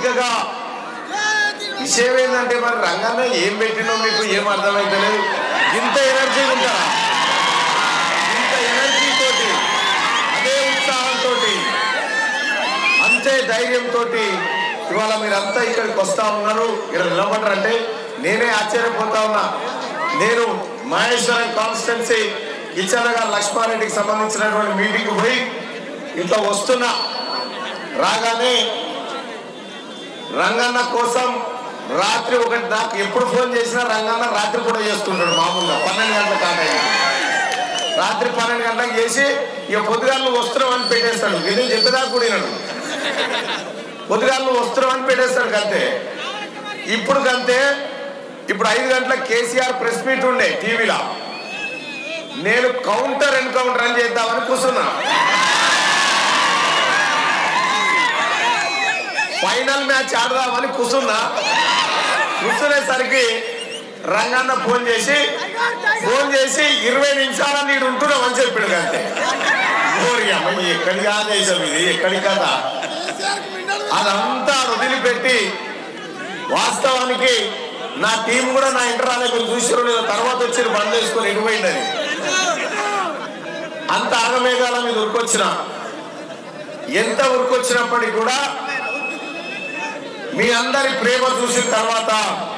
వేదికగా విషయం ఏంటంటే మరి రంగన్న ఏం పెట్టినో మీకు ఏం అర్థమైతలేదు ఇంత ఎనర్జీ ఉంటారా ఇంత ఎనర్జీ తోటి అదే ఉత్సాహంతో అంతే ధైర్యంతో ఇవాళ మీరంతా ఇక్కడికి వస్తా ఉన్నారు ఇక్కడ నిలబడ్డారంటే నేనే ఆశ్చర్యపోతా ఉన్నా నేను మహేశ్వరం కాన్స్టిట్యున్సీ ఇచ్చనగర్ లక్ష్మారెడ్డికి సంబంధించినటువంటి మీటింగ్ పోయి ఇట్లా వస్తున్నా రాగానే రంగన్న కోసం రాత్రి ఒకటి నాకు ఎప్పుడు ఫోన్ చేసినా రంగన్న రాత్రి కూడా చేస్తుంటాడు మామూలుగా పన్నెండు గంటల కాటైనా రాత్రి పన్నెండు గంటలకు చేసి ఇక పొద్దుగాలు వస్త్రం అని పెట్టేస్తాడు నేను చెప్పేదాకా కూడా వినడు పొద్దుగాలు వస్త్రం అని పెట్టేస్తాడు కంతే ఇప్పుడు కంతే ఇప్పుడు ఐదు గంటలకు కేసీఆర్ ప్రెస్ మీట్ ఉండే టీవీలో నేను కౌంటర్ ఎన్కౌంటర్ అని చేద్దామని కూర్చున్నా ఫైనల్ మ్యాచ్ ఆడదామని కూర్చున్నా కూర్చునేసరికి రంగన్న ఫోన్ చేసి ఫోన్ చేసి ఇరవై నిమిషాల నీడు ఉంటున్నామని చెప్పాడు అంతే ఓరి అమ్మ ఎక్కడి ఆదేశం ఇది ఎక్కడి కదా అదంతా వదిలిపెట్టి వాస్తవానికి నా టీం కూడా నా ఇంటర్ రాలే మీరు చూసారు లేదా తర్వాత వచ్చి బంద్ చేసుకొని ఎడిపోయిందని అంత ఆగమేఘాల మీద ఉరికొచ్చిన ఎంత ఉరికొచ్చినప్పటికీ కూడా మీ అందరి ప్రేమ చూసిన తర్వాత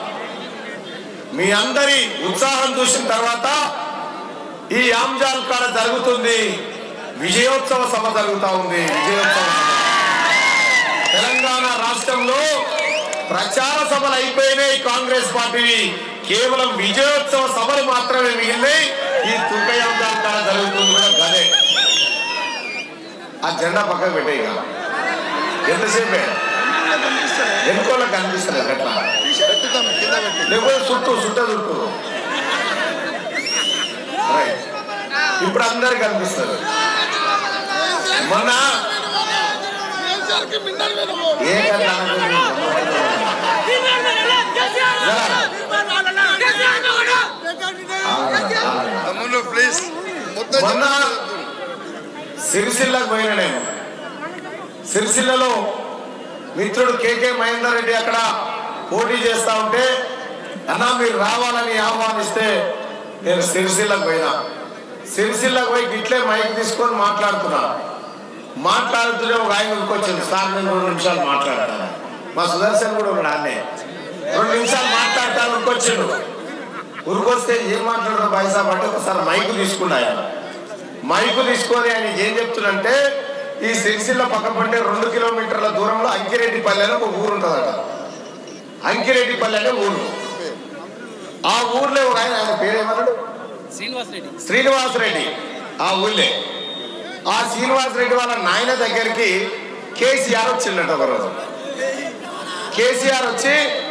మీ అందరి ఉత్సాహం చూసిన తర్వాత ఈ ఆంజాల్ కాడ జరుగుతుంది విజయోత్సవ సభ జరుగుతా ఉంది విజయోత్సవ సభ తెలంగాణ రాష్ట్రంలో ప్రచార సభలు అయిపోయినాయి కాంగ్రెస్ పార్టీవి కేవలం విజయోత్సవ సభలు మాత్రమే మిగిలినాయి ఈ తుర్కయాంజాల్ కాడ జరుగుతుంది కూడా గదే ఆ జెండా పక్కకు పెట్టేయి ఇక. ఎంతసేపే ఎన్కోళ్ళ కనిపిస్తుంది అట్లా లేకపోతే చుట్టూ చుట్ట చుట్టూ రైట్ ఇప్పుడు అందరికి కనిపిస్తుంది మొన్న ఏ కన్నా తమ్ముళ్ళు ప్లీజ్ మొత్తం మొన్న చెప్పు. సిరిసిల్లకు పోయిన నేను సిరిసిల్లలో మిత్రుడు కేకే మహేందర్ రెడ్డి అక్కడ పోటీ చేస్తా ఉంటే అన్నా మీరు రావాలని ఆహ్వానిస్తే నేను సిరిసిల్లకు పోయినా సిరిసిల్లకు పోయి ఇట్లే మైక్ తీసుకొని మాట్లాడుతున్నా మాట్లాడుతూనే ఒక ఆయన ఉరికొచ్చింది సార్ నేను రెండు నిమిషాలు మాట్లాడతాను మా సుదర్శన్ కూడా ఉన్నాడు అన్నే రెండు నిమిషాలు మాట్లాడతాను ఉరికొచ్చిండు ఉరికొస్తే ఏం మాట్లాడడం బైసాబ్ అంటే ఒకసారి మైకు తీసుకున్నా ఆయన మైకు తీసుకొని ఆయన ఏం చెప్తున్నంటే ఈ సిరిసిల్ల పక్క పంటే రెండు కిలోమీటర్ల దూరంలో అంకిరెడ్డిపల్లి అని ఒక ఊరు ఉంటుందట అంకిరెడ్డిపల్లి అనే ఊరు ఆ ఊర్లో ఒక ఆయన ఆయన పేరేమన్నాడు శ్రీనివాస్ రెడ్డి శ్రీనివాసరెడ్డి ఆ ఊళ్ళే ఆ శ్రీనివాసరెడ్డి వాళ్ళ నాయన దగ్గరికి కేసీఆర్ వచ్చిండట ఒకరోజు కేసీఆర్ వచ్చి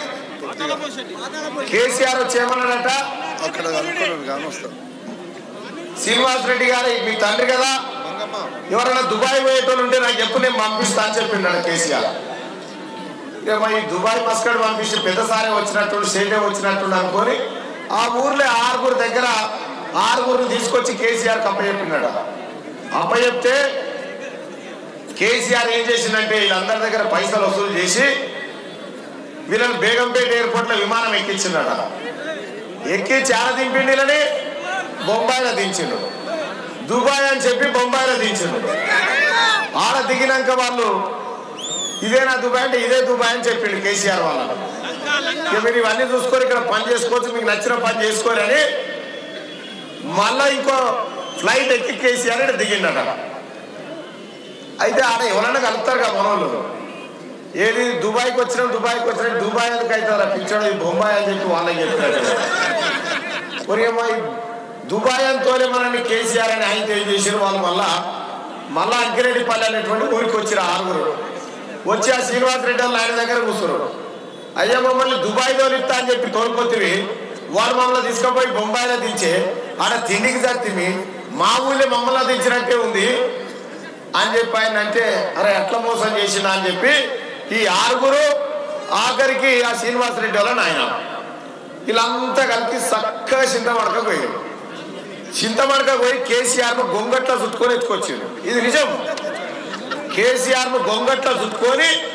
కేసీఆర్ వచ్చి ఏమన్నాడట అక్కడ కనుక్కోండి కానీ వస్తాం శ్రీనివాస్ రెడ్డి గారు మీ తండ్రి కదా మంగమ్మ ఎవరైనా దుబాయ్ పోయేటోళ్ళు ఉంటే నాకు చెప్పు నేను పంపిస్తా అని చెప్పిండాడు కేసీఆర్ ఇక మరి ఈ దుబాయ్ మస్కడ్ పంపిస్తే పెద్ద సారే వచ్చినట్టు సేటే వచ్చినట్టు అనుకొని ఆ ఊర్లో ఆరుగురు దగ్గర ఆరుగురు తీసుకొచ్చి కేసీఆర్ అప్పచెప్పినాడు అప్పచెప్తే కేసీఆర్ ఏం చేసిందంటే వీళ్ళందరి దగ్గర పైసలు వసూలు చేసి వీళ్ళని బేగంపేట ఎయిర్పోర్ట్ లో విమానం ఎక్కించిందట ఎక్కి చాలా దింపిండి వీళ్ళని బొంబాయిలో దించిండు దుబాయ్ అని చెప్పి బొంబాయిలో దించిండు ఆడ దిగినాక వాళ్ళు ఇదేనా దుబాయ్ అంటే ఇదే దుబాయ్ అని చెప్పిండు కేసీఆర్ వాళ్ళని ఇక మీరు ఇవన్నీ చూసుకొని ఇక్కడ పని చేసుకోవచ్చు మీకు నచ్చిన పని చేసుకోరు అని మళ్ళా ఇంకో ఫ్లైట్ ఎక్కి కేసీఆర్ ఇక్కడ దిగిండట అయితే ఆడ ఎవరైనా కలుపుతారు కదా మనోళ్ళు ఏది దుబాయ్కి వచ్చిన దుబాయ్కి వచ్చిన దుబాయ్ ఎందుకు అవుతారా పిచ్చాడు ఇది బొంబాయి అని చెప్పి వాళ్ళకి చెప్పారు ఒరేమో ఈ దుబాయ్ అని తోలే మనల్ని కేసీఆర్ అని ఆయన ఏం చేశారు వాళ్ళు మళ్ళా మళ్ళా అంకిరెడ్డిపల్లి అనేటువంటి ఊరికి వచ్చిన ఆరుగురు వచ్చి ఆ శ్రీనివాస్ రెడ్డి వాళ్ళు ఆయన దగ్గర కూర్చున్నారు అయ్యా మమ్మల్ని దుబాయ్ తోలిస్తా అని చెప్పి తోలుకొత్తివి వాడు మమ్మల్ని తీసుకుపోయి బొంబాయిలో దించే ఆడ తిండికి సత్తిమి మా ఊళ్ళో మమ్మల్ని దించినట్టే ఉంది అని చెప్పి ఆయన అంటే అరే ఎట్లా మోసం చేసిన అని చెప్పి ఈ ఆరుగురు ఆఖరికి ఆ శ్రీనివాస్ రెడ్డి వాళ్ళ నాయన వీళ్ళంతా కలిపి చక్కగా చింతమడక పోయారు చింతమడక పోయి కేసీఆర్ ను గొంగట్ల చుట్టుకొని ఎత్తుకొచ్చిండు ఇది నిజం కేసీఆర్ ను గొంగట్ల చుట్టుకొని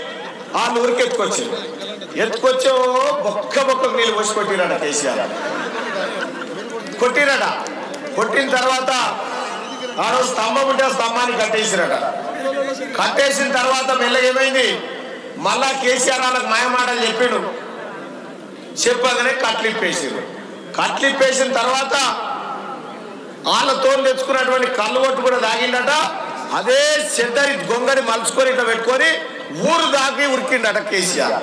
వాళ్ళు ఊరికి ఎత్తుకొచ్చి ఎత్తుకొచ్చో బొక్క బొక్క నీళ్ళు పోసి కొట్టిరాడ కేసీఆర్ కొట్టిరట కొట్టిన తర్వాత ఆ రోజు స్తంభం ఉంటే ఆ స్తంభాన్ని కట్టేసిరట కట్టేసిన తర్వాత మెల్ల ఏమైంది మళ్ళా కేసీఆర్ వాళ్ళకి మాయమాటలు చెప్పిండు చెప్పగానే కట్లిప్పేసారు కట్లిప్పేసిన తర్వాత వాళ్ళతో తెచ్చుకున్నటువంటి కళ్ళు కొట్టు కూడా తాగిండట అదే చెద్దరి గొంగడి మలుచుకొని ఇట్లా పెట్టుకొని ఊరు దాకి ఉరికిండట కేసీఆర్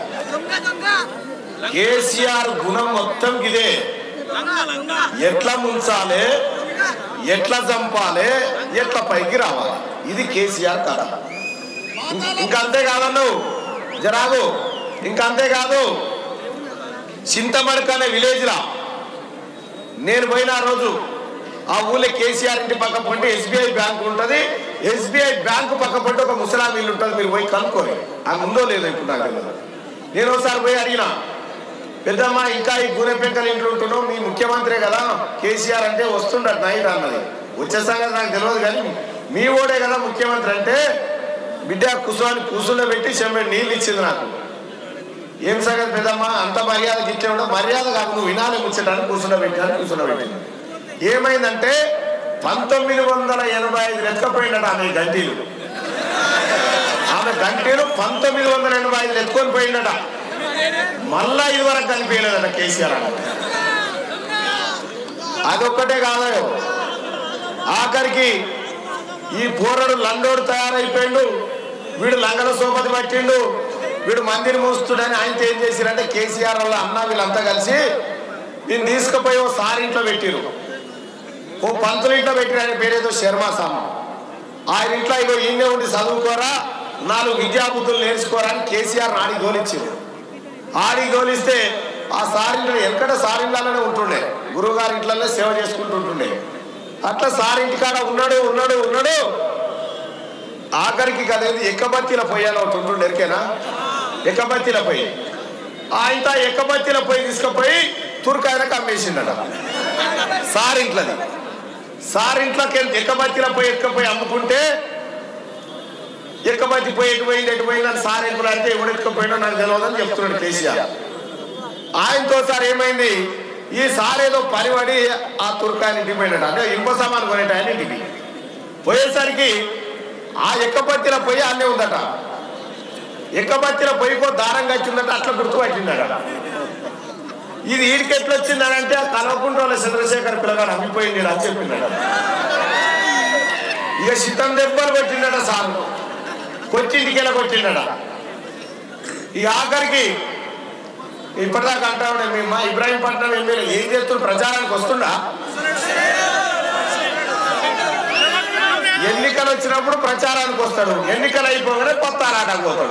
కేసీఆర్ గుణం మొత్తం ఇదే ఎట్లా ముంచాలి ఎట్లా చంపాలి ఎట్లా పైకి రావాలి ఇది కేసీఆర్ కథ ఇం- ఇంకా అంతే కాదన్నావు జరాగు ఇంకా అంతే కాదు చింతమడక అనే విలేజ్ రా నేను పోయిన ఆ రోజు ఆ ఊళ్ళో కేసీఆర్ ఇంటి పక్క పంటే ఎస్బీఐ బ్యాంక్ ఉంటుంది ఎస్బీఐ బ్యాంక్ పక్క పంటే ఒక ముసలాం ఇల్లు ఉంటుంది మీరు పోయి కనుక్కోని ఆ ఉందో లేదో ఇప్పుడు నాకు తెలియదు నేను ఒకసారి పోయి అడిగిన పెద్దమ్మ ఇంకా ఈ గూనె పెంకల ఇంట్లో ఉంటున్నావు మీ ముఖ్యమంత్రి కదా కేసీఆర్ అంటే వస్తుండట నైట్ అన్నది వచ్చే సంగతి నాకు తెలియదు కానీ మీ ఓడే కదా ముఖ్యమంత్రి అంటే బిడ్డ కుసుని కూసులో పెట్టి చెంబడి నీళ్ళు ఇచ్చింది నాకు ఏం సంగతి పెద్దమ్మ అంత మర్యాద ఇచ్చే ఉండవు మర్యాద కాదు నువ్వు వినాలి ముచ్చటాన్ని కూర్చుండ పెట్టాను కూర్చుండ పెట్టింది ఏమైందంటే పంతొమ్మిది వందల ఎనభై ఐదు ఎత్తుకపోయిందట ఆమె గంటీలు ఆమె గంటీలు పంతొమ్మిది వందల ఎనభై ఐదు ఎత్తుకొని పోయిందట మళ్ళా ఇదివరకు కనిపించలేదట కేసీఆర్ అన్న అదొక్కటే కాదు ఆఖరికి ఈ పోరడు లండోడు తయారైపోయిండు వీడు లంగల సోపతి పట్టిండు వీడు మందిని మూస్తుడని ఆయనతో ఏం చేసిరంటే కేసీఆర్ వాళ్ళ అన్న వీళ్ళంతా కలిసి నేను తీసుకుపోయి ఓ సారి ఇంట్లో పెట్టిరు ఓ పంతులు ఇంట్లో పెట్టిరు ఆయన పేరేదో శర్మ సామ ఆయన ఇంట్లో ఇగో ఈయనే ఉండి చదువుకోరా నాలుగు విద్యాబుద్ధులు నేర్చుకోరా అని కేసీఆర్ ఆడి గోలిచ్చారు ఆడి గోలిస్తే ఆ సారింట్లో ఎక్కడ సారింట్లలోనే ఉంటుండే గురువు గారి ఇంట్లోనే సేవ చేసుకుంటూ ఉంటుండే అట్లా సారింటి కాడ ఉన్నాడు ఉన్నాడు ఉన్నాడు ఆఖరికి కదేది ఎక్కబత్తిల పొయ్యాలో ఒకటి ఉంటుండే ఎరికేనా ఎక్కబత్తిల పొయ్యి ఆయన ఎక్కబత్తిల పొయ్యి తీసుకుపోయి తుర్కాయనకు అమ్మేసిండట సారింట్లది సారింట్లోకి ఎక్కబత్తిల పొయ్యి ఎక్కపోయి అమ్ముకుంటే ఎక్కబత్తి పోయి ఎటు పోయింది ఎటు పోయిందని సార్ ఎప్పుడు అంటే ఎవడు ఎత్తుకుపోయినా నాకు తెలియదని చెప్తున్నాడు కేసీఆర్ ఆయనతో సార్ ఏమైంది ఈ సార్ ఏదో పనిపడి ఆ తుర్కాయని ఇంటికి పోయినాడు అంటే ఇనుప సామాన్ కొనేట ఆయన ఇంటికి పోయేసరికి ఆ ఎక్కబత్తిల పొయ్యి అన్నే ఉందట ఎక్కబత్తిల పొయ్యికో దారం కట్టిందట అట్లా గుర్తుపట్టిందట ఇది ఈడికి ఎట్లా వచ్చిందని అంటే ఆ కలవకుంట వాళ్ళ చంద్రశేఖర్ పిల్లగాడు అమ్మిపోయింది అని చెప్పిందట ఇక శితం దెబ్బలు కొట్టిందట సార్ కొట్టింటికి వెళ్ళ కొట్టిందట ఈ ఆఖరికి ఇప్పటిదాకా అంటా ఉండే మీ మా ఇబ్రాహీంపట్నం ఎమ్మెల్యే ఏం చేస్తున్న ప్రచారానికి వస్తుండా ఎన్నికలు వచ్చినప్పుడు ప్రచారానికి వస్తాడు ఎన్నికలు అయిపోగానే కొత్త ఆరాటకు పోతాడు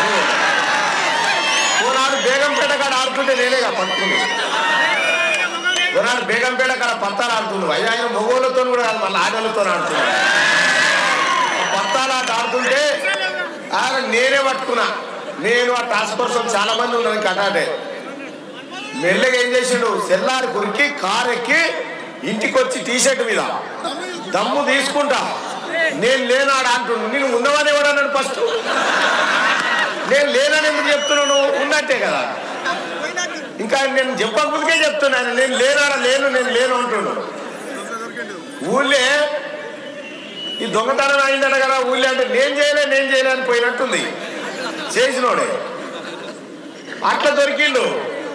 ఓనాడు బేగంపేట కాడ ఆడుతుంటే నేనేగా పట్టుకుంది ఓనాడు బేగంపేట కాడ పత్తాలు ఆడుతుండు అయ్యా ఆయన మొగోళ్ళతో కూడా కాదు మళ్ళీ ఆడలతో ఆడుతున్నాడు పత్తాలు ఆట ఆడుతుంటే ఆయన నేనే పట్టుకున్నా నేను ఆ టాస్క్ ఫోర్స్ వాళ్ళు చాలా మంది ఉన్నారు కటాటే మెల్లగా ఏం చేసిండు సెల్లారి కురికి కారు ఎక్కి ఇంటికి వచ్చి టీషర్ట్ మీద దమ్ము తీసుకుంటా నేను లేనాడు అంటుండు నేను ఉన్నవాని ఎవడన్నాడు ఫస్ట్ నేను లేనని ఎందుకు చెప్తున్నాను ఉన్నట్టే కదా ఇంకా నేను చెప్పకముందుకే చెప్తున్నాను నేను లేనాడా లేను నేను లేను అంటున్నాను ఊళ్ళే ఈ దొంగతనం అయిందట కదా ఊళ్ళే అంటే నేను చేయలే నేను చేయలే అని పోయినట్టుంది చేసినోడే అట్లా దొరికిండు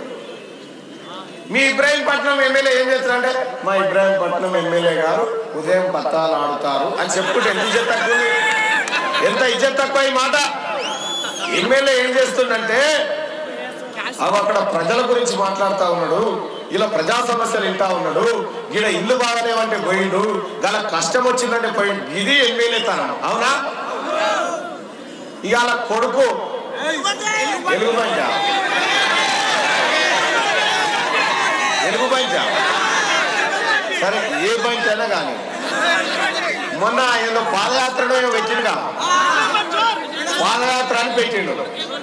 మీ ఇబ్రాహీంపట్నం ఎమ్మెల్యే ఏం చేస్తారంటే మా ఇబ్రాహీంపట్నం ఎమ్మెల్యే గారు ఉదయం పత్తాలు ఆడుతారు అని చెప్పుకుంటే ఎంత ఇజ్జత్ తక్కువ ఉంది? ఎంత ఇజ్జత్ తక్కువ ఈ మాట ఎమ్మెల్యే ఏం చేస్తుండంటే అవి అక్కడ ప్రజల గురించి మాట్లాడుతా ఉన్నాడు ఇలా ప్రజా సమస్యలు వింటా ఉన్నాడు ఈడ ఇల్లు బాగలేవంటే పోయిండు గల కష్టం వచ్చిందంటే పోయిండు ఇది ఎమ్మెల్యే తనం అవునా ఇవాళ కొడుకు తెలుగు పంచ తెలుగు పంచ సరే ఏ పంచ అయినా కానీ మొన్న ఏదో పాదయాత్రలో ఏదో పెట్టిండుగా పాదయాత్ర అని పెట్టిండు